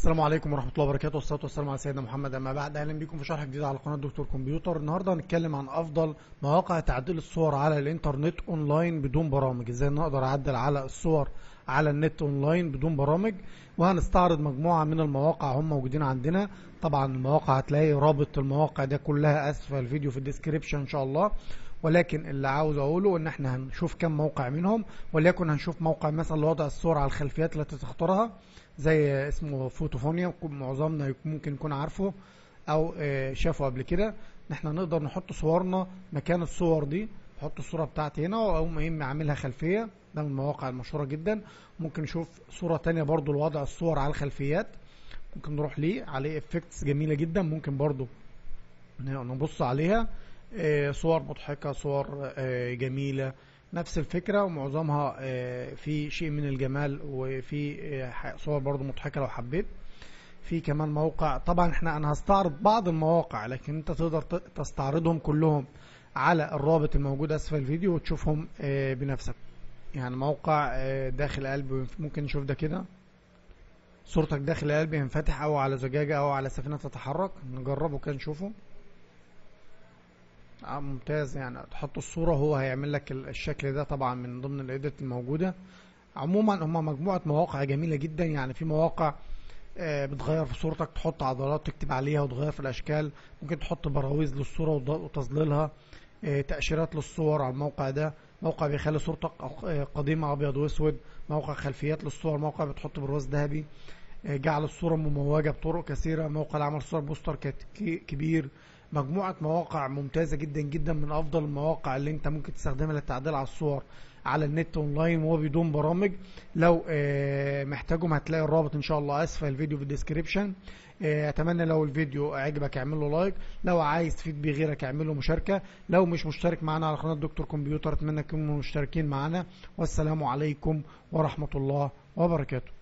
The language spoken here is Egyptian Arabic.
السلام عليكم ورحمة الله وبركاته والصلاة والسلام على سيدنا محمد أما بعد أهلا بكم في شرح جديد على قناة دكتور كمبيوتر النهاردة هنتكلم عن أفضل مواقع تعديل الصور على الإنترنت أونلاين بدون برامج إزاي نقدر أعدل على الصور على النت أونلاين بدون برامج وهنستعرض مجموعة من المواقع هم موجودين عندنا طبعا المواقع هتلاقي رابط المواقع ده كلها أسفل الفيديو في الديسكريبشن إن شاء الله ولكن اللي عاوز اقوله ان احنا هنشوف كم موقع منهم وليكن هنشوف موقع مثلا لوضع الصور على الخلفيات التي تختارها زي اسمه فوتوفونيا معظمنا ممكن يكون عارفه او شافه قبل كده ان احنا نقدر نحط صورنا مكان الصور دي نحط الصورة بتاعتي هنا واقوم ايه عاملها خلفية ده من المواقع المشهورة جدا ممكن نشوف صورة تانية برضو لوضع الصور على الخلفيات ممكن نروح ليه عليه افكتس جميلة جدا ممكن برضو نبص عليها صور مضحكة صور جميلة نفس الفكرة ومعظمها في شيء من الجمال وفي صور برضو مضحكة لو حبيت في كمان موقع طبعا احنا انا هستعرض بعض المواقع لكن انت تقدر تستعرضهم كلهم على الرابط الموجود اسفل الفيديو وتشوفهم بنفسك يعني موقع داخل قلب ممكن نشوف ده كده صورتك داخل قلب ينفتح او على زجاجة او على سفينة تتحرك نجربه كده نشوفه آه ممتاز يعني تحط الصورة هو هيعمل لك الشكل ده طبعا من ضمن الايديت الموجودة عموما هم مجموعة مواقع جميلة جدا يعني في مواقع آه بتغير في صورتك تحط عضلات تكتب عليها وتغير في الاشكال ممكن تحط براويز للصورة وتظليلها آه تأشيرات للصور على الموقع ده موقع بيخلي صورتك قديمة ابيض واسود موقع خلفيات للصور موقع بتحط برواز ذهبي جعل الصورة مموجة بطرق كثيرة موقع لعمل صور بوستر كبير مجموعة مواقع ممتازة جدا جدا من أفضل المواقع اللي أنت ممكن تستخدمها للتعديل على الصور على النت أونلاين وبدون برامج لو محتاجهم هتلاقي الرابط إن شاء الله أسفل الفيديو في الديسكريبشن أتمنى لو الفيديو عجبك اعمل له لايك لو عايز تفيد بيه غيرك اعمل له مشاركة لو مش مشترك معنا على قناة دكتور كمبيوتر أتمنى تكونوا مشتركين معنا والسلام عليكم ورحمة الله وبركاته